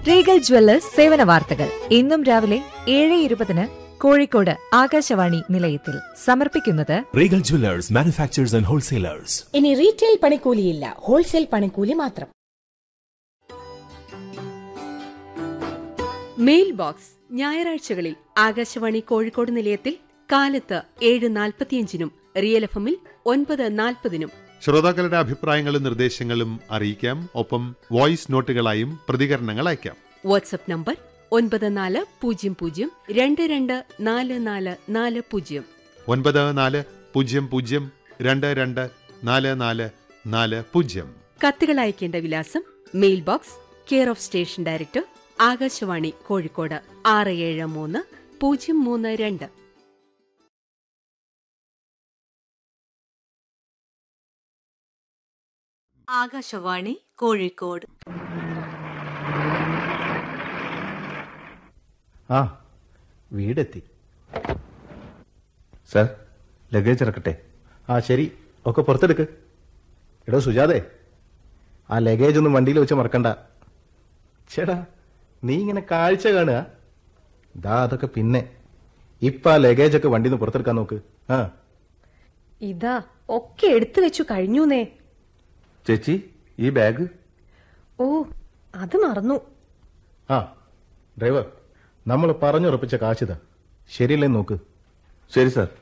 Regal Jewellers സേവന വാർത്തകൾ ഇന്നും രാവിലെ ഏഴ് ഇരുപതിന് കോഴിക്കോട് ആകാശവാണി നിലയത്തിൽ സമർപ്പിക്കുന്നത് Regal Jewelers, manufacturers and wholesalers. ഇനി റീറ്റെയിൽ പണിക്കൂലിയില്ല ഹോൾസെയിൽ പണിക്കൂലി മാത്രം മെയിൽ ബോക്സ് ഞായറാഴ്ചകളിൽ ആകാശവാണി കോഴിക്കോട് നിലയത്തിൽ കാലത്ത് ഏഴ് നാൽപ്പത്തിയഞ്ചിനും റിയൽ എഫ് എമ്മിൽ ഒൻപത് നാൽപ്പതിനും ശ്രോതാക്കളുടെ അഭിപ്രായങ്ങളും നിർദ്ദേശങ്ങളും അറിയിക്കാം ഒപ്പം വോയിസ് നോട്ടുകളായും പ്രതികരണങ്ങൾ അയക്കാം വാട്സപ്പ് നമ്പർ ഒൻപത് നാല് പൂജ്യം പൂജ്യം രണ്ട് രണ്ട് നാല് നാല് നാല് പൂജ്യം ഒൻപത് നാല് പൂജ്യം പൂജ്യം രണ്ട് രണ്ട് നാല് നാല് നാല് പൂജ്യം കത്തുകൾ അയക്കേണ്ട വിലാസം mail box care of station director Akashvani Kozhikode ആറ് ഏഴ് മൂന്ന് പൂജ്യം മൂന്ന് രണ്ട് ആകാശവാണി കോഴിക്കോട് ആ വീടെത്തി സാർ ലഗേജ് ഇറക്കട്ടെ ആ ശരി ഒക്കെ പുറത്തെടുക്ക് എടോ സുജാതെ ആ ലഗേജ് ഒന്നും വണ്ടിയിൽ വെച്ച് മറക്കണ്ട ചേടാ നീ ഇങ്ങനെ കാഴ്ച കാണുക ദാ അതൊക്കെ പിന്നെ ഇപ്പൊ ആ ലഗേജ് ഒക്കെ വണ്ടിയിൽ നിന്ന് പുറത്തെടുക്കാൻ നോക്ക് ആ ഇതാ ഒക്കെ എടുത്തു വെച്ചു കഴിഞ്ഞൂന്നേ ചേച്ചി ഈ ബാഗ് ഓ അത് മറന്നു ആ ഡ്രൈവർ നമ്മൾ പറഞ്ഞുറപ്പിച്ച കാശിതാ ശരിയല്ലേ നോക്ക് ശരി സാർ